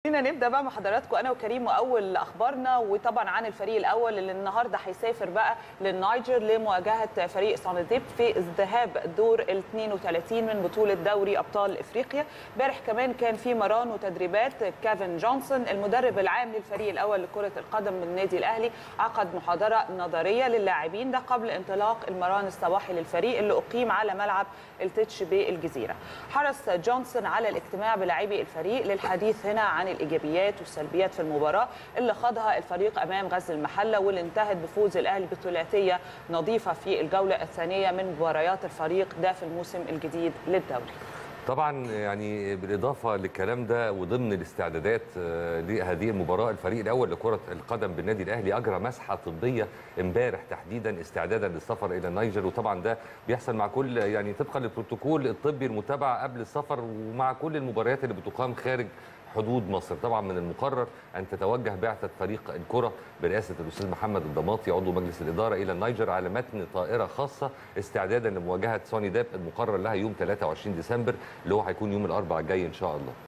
خلينا نبدا بقى مع حضراتكم انا وكريم واول اخبارنا وطبعا عن الفريق الاول اللي النهارده هيسافر بقى للنيجر لمواجهه فريق سانديب في الذهاب دور ال 32 من بطوله دوري ابطال افريقيا امبارح كمان كان في مران وتدريبات كيفن جونسون المدرب العام للفريق الاول لكره القدم من النادي الاهلي عقد محاضره نظريه للاعبين ده قبل انطلاق المران الصباحي للفريق اللي اقيم على ملعب التتش بالجزيره حرص جونسون على الاجتماع بلاعبي الفريق للحديث هنا عن الايجابيات والسلبيات في المباراه اللي خاضها الفريق امام غزل المحله واللي انتهت بفوز الاهلي بثلاثيه نظيفه في الجوله الثانيه من مباريات الفريق ده في الموسم الجديد للدوري طبعا يعني بالاضافه للكلام ده وضمن الاستعدادات آه، لهذه المباراه الفريق الاول لكره القدم بالنادي الاهلي اجرى مسحه طبيه امبارح تحديدا استعدادا للسفر الى النيجر وطبعا ده بيحصل مع كل يعني طبقا للبروتوكول الطبي المتبع قبل السفر ومع كل المباريات اللي بتقام خارج حدود مصر طبعا من المقرر ان تتوجه بعثه فريق الكره برئاسه الاستاذ محمد الضماطي عضو مجلس الاداره الى النيجر على متن طائره خاصه استعدادا لمواجهه سوني داب المقرر لها يوم 23 ديسمبر اللي هو هيكون يوم الاربعاء الجاي ان شاء الله